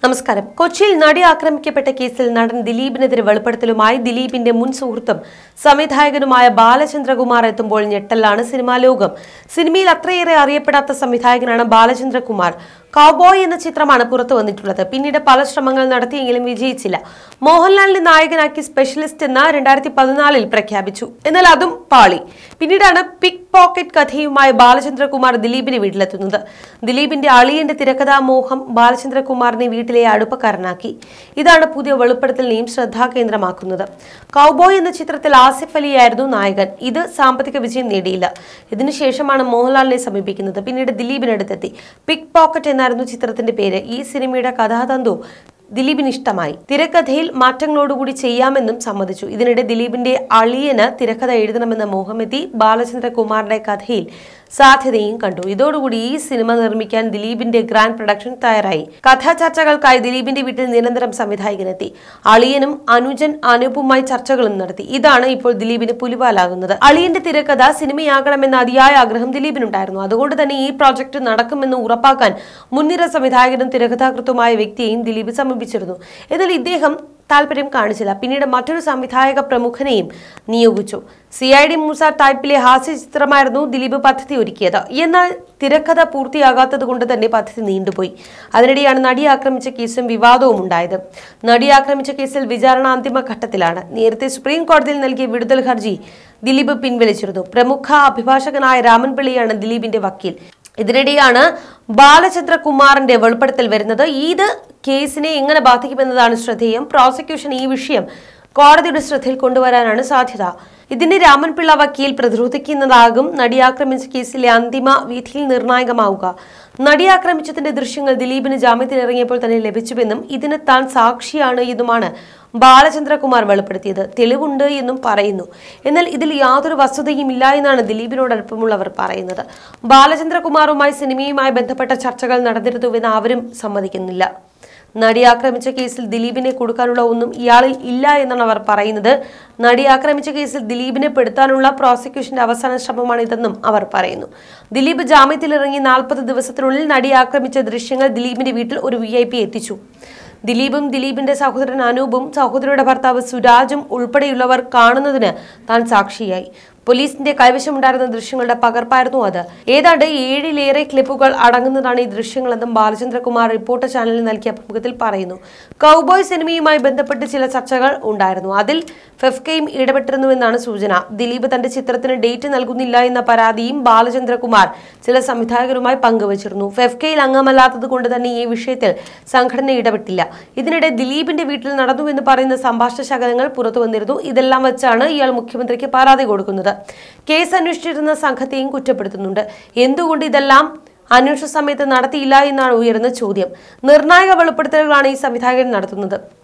നമസ്കാരം കൊച്ചിയിൽ നടി ആക്രമിക്കപ്പെട്ട കേസിൽ നടൻ ദിലീപിനെതിരെ വെളിപ്പെടുത്തലുമായി ദിലീപിന്റെ മുൻ സുഹൃത്തും സംവിധായകനുമായ ബാലചന്ദ്രകുമാർ എത്തുമ്പോൾ ഞെട്ടലാണ് സിനിമാ ലോകം സിനിമയിൽ അത്രയേറെ അറിയപ്പെടാത്ത സംവിധായകനാണ് ബാലചന്ദ്രകുമാർ കൗബോയ് എന്ന ചിത്രമാണ് പുറത്തു വന്നിട്ടുള്ളത് പിന്നീട് പല ശ്രമങ്ങൾ നടത്തിയെങ്കിലും വിജയിച്ചില്ല മോഹൻലാലിനെ നായകനാക്കി സ്പെഷ്യലിസ്റ്റ് എന്ന രണ്ടായിരത്തി പതിനാലിൽ പ്രഖ്യാപിച്ചു എന്നാൽ അതും പാളി പിന്നീടാണ് പിക് പോക്കറ്റ് കഥയുമായി ബാലചന്ദ്രകുമാർ ദിലീപിന്റെ വീട്ടിലെത്തുന്നത് ദിലീപിന്റെ അളിയന്റെ തിരക്കഥാ മോഹം ബാലചന്ദ്രകുമാറിനെ വീട്ടിലെ അടുപ്പക്കാരനാക്കി ഇതാണ് പുതിയ വെളിപ്പെടുത്തലിനെയും ശ്രദ്ധാകേന്ദ്രമാക്കുന്നത് കൗബോയ് എന്ന ചിത്രത്തിൽ ആസിഫ് അലിയായിരുന്നു നായകൻ ഇത് സാമ്പത്തിക വിജയം നേടിയില്ല ഇതിനുശേഷമാണ് മോഹൻലാലിനെ സമീപിക്കുന്നത് പിന്നീട് ദിലീപിനടുത്തെത്തി പിക് പോക്കറ്റ് എന്നായിരുന്നു ചിത്രത്തിന്റെ പേര് ഈ സിനിമയുടെ കഥാതന്തു ദിലീപിന് ഇഷ്ടമായി തിരക്കഥയിൽ മാറ്റങ്ങളോടുകൂടി ചെയ്യാമെന്നും സമ്മതിച്ചു ഇതിനിടെ ദിലീപിന്റെ അളിയന് തിരക്കഥ എഴുതണമെന്ന മോഹമെത്തി ബാലചന്ദ്രകുമാറിന്റെ കഥയിൽ സാധ്യതയും കണ്ടു ഇതോടുകൂടി ഈ സിനിമ നിർമ്മിക്കാൻ ദിലീപിന്റെ ഗ്രാൻഡ് പ്രൊഡക്ഷൻ തയ്യാറായി കഥാ ചർച്ചകൾക്കായി ദിലീപിന്റെ വീട്ടിൽ നിരന്തരം സംവിധായകനെത്തി അളിയനും അനുജൻ അനൂപുമായി ചർച്ചകളും നടത്തി ഇതാണ് ഇപ്പോൾ ദിലീപിന് പുലിവാലാകുന്നത് അളിയന്റെ തിരക്കഥ സിനിമയാകണമെന്ന അതിയായ ആഗ്രഹം ദിലീപിനുണ്ടായിരുന്നു അതുകൊണ്ട് തന്നെ ഈ പ്രോജക്റ്റ് നടക്കുമെന്ന് ഉറപ്പാക്കാൻ മുൻനിര സംവിധായകനും തിരക്കഥാകൃത്തുമായ വ്യക്തിയെയും ദിലീപ് സമീപിച്ചിരുന്നു എന്നാൽ ഇദ്ദേഹം താല്പര്യം കാണിച്ചില്ല പിന്നീട് മറ്റൊരു സംവിധായക പ്രമുഖനെയും നിയോഗിച്ചു സി ഐ ഡി മൂസ ടൈപ്പിലെ ഹാസ്യ ചിത്രമായിരുന്നു ദിലീപ് പദ്ധതി ഒരുക്കിയത് എന്നാൽ തിരക്കഥ പൂർത്തിയാകാത്തത് കൊണ്ട് തന്നെ പദ്ധതി നീണ്ടുപോയി അതിനിടെയാണ് നടി ആക്രമിച്ച കേസും വിവാദവും ഉണ്ടായത് നടി ആക്രമിച്ച കേസിൽ വിചാരണ അന്തിമ ഘട്ടത്തിലാണ് നേരത്തെ സുപ്രീം കോടതിയിൽ നൽകിയ വിടുതൽ ഹർജി ദിലീപ് പിൻവലിച്ചിരുന്നു പ്രമുഖ അഭിഭാഷകനായ രാമൻ പിള്ളയാണ് ദിലീപിന്റെ വക്കീൽ ഇതിനിടെയാണ് ബാലചന്ദ്രകുമാറിന്റെ വെളിപ്പെടുത്തൽ വരുന്നത് ഇത് കേസിനെ എങ്ങനെ ബാധിക്കുമെന്നതാണ് ശ്രദ്ധേയം പ്രോസിക്യൂഷൻ ഈ വിഷയം കോടതിയുടെ ശ്രദ്ധയിൽ കൊണ്ടുവരാനാണ് സാധ്യത ഇതിന്റെ രാമൻപിള്ള വക്കീൽ പ്രതിരോധിക്കുന്നതാകും നടി ആക്രമിച്ച കേസിലെ അന്തിമ വിധിയിൽ നിർണായകമാവുക നടി ആക്രമിച്ചതിന്റെ ദൃശ്യങ്ങൾ ദിലീപിന് ജാമ്യത്തിലിറങ്ങിയപ്പോൾ തന്നെ ലഭിച്ചുവെന്നും ഇതിന് താൻ സാക്ഷിയാണ് എന്നുമാണ് ബാലചന്ദ്രകുമാർ വെളിപ്പെടുത്തിയത് തെളിവുണ്ട് എന്നും പറയുന്നു എന്നാൽ ഇതിൽ യാതൊരു വസ്തുതയും ഇല്ല എന്നാണ് ദിലീപിനോടൊപ്പമുള്ളവർ പറയുന്നത് ബാലചന്ദ്രകുമാറുമായി സിനിമയുമായി ബന്ധപ്പെട്ട ചർച്ചകൾ നടന്നിരുന്നുവെന്ന് ആരും സമ്മതിക്കുന്നില്ല നടി ആക്രമിച്ച കേസിൽ ദിലീപിനെ കൊടുക്കാനുള്ള ഒന്നും ഇയാളിൽ ഇല്ല എന്നാണ് അവർ പറയുന്നത് നടി ആക്രമിച്ച കേസിൽ ദിലീപിനെ പെടുത്താനുള്ള പ്രോസിക്യൂഷന്റെ അവസാന ശ്രമമാണിതെന്നും അവർ പറയുന്നു ദിലീപ് ജാമ്യത്തിലിറങ്ങി നാൽപ്പത് ദിവസത്തിനുള്ളിൽ നടി ആക്രമിച്ച ദൃശ്യങ്ങൾ ദിലീപിന്റെ വീട്ടിൽ ഒരു വി എത്തിച്ചു ദിലീപും ദിലീപിന്റെ സഹോദരൻ അനൂപും സഹോദരിയുടെ ഭർത്താവ് സുരാജും ഉൾപ്പെടെയുള്ളവർ കാണുന്നതിന് താൻ സാക്ഷിയായി പോലീസിന്റെ കൈവശമുണ്ടായിരുന്ന ദൃശ്യങ്ങളുടെ പകർപ്പായിരുന്നു അത് ഏതാണ്ട് ഏഴിലേറെ ക്ലിപ്പുകൾ അടങ്ങുന്നതാണ് ഈ ദൃശ്യങ്ങളെന്നും ബാലചന്ദ്രകുമാർ റിപ്പോർട്ടർ ചാനലിൽ നൽകിയ അഭിമുഖത്തിൽ പറയുന്നു കൗബോയ് സിനിമയുമായി ബന്ധപ്പെട്ട് ചില ചർച്ചകൾ ഉണ്ടായിരുന്നു അതിൽ ഫെഫ്കയും ഇടപെട്ടിരുന്നുവെന്നാണ് സൂചന ദിലീപ് തന്റെ ചിത്രത്തിന് ഡേറ്റ് നൽകുന്നില്ല എന്ന പരാതിയും ബാലചന്ദ്രകുമാർ ചില സംവിധായകരുമായി പങ്കുവച്ചിരുന്നു ഫെഫ്കയിൽ അംഗമല്ലാത്തത് കൊണ്ട് തന്നെ ഈ വിഷയത്തിൽ സംഘടന ഇടപെട്ടില്ല ഇതിനിടെ ദിലീപിന്റെ വീട്ടിൽ നടന്നു എന്ന് പറയുന്ന സംഭാഷണ ശകലങ്ങൾ പുറത്തു വന്നിരുന്നു ഇതെല്ലാം വെച്ചാണ് ഇയാൾ മുഖ്യമന്ത്രിക്ക് പരാതി കൊടുക്കുന്നത് കേസ് അന്വേഷിച്ചിരുന്ന സംഘത്തെയും കുറ്റപ്പെടുത്തുന്നുണ്ട് എന്തുകൊണ്ട് ഇതെല്ലാം അന്വേഷണ സമയത്ത് നടത്തിയില്ല എന്നാണ് ഉയരുന്ന ചോദ്യം നിർണായക വെളിപ്പെടുത്തലുകളാണ് ഈ സംവിധായകൻ നടത്തുന്നത്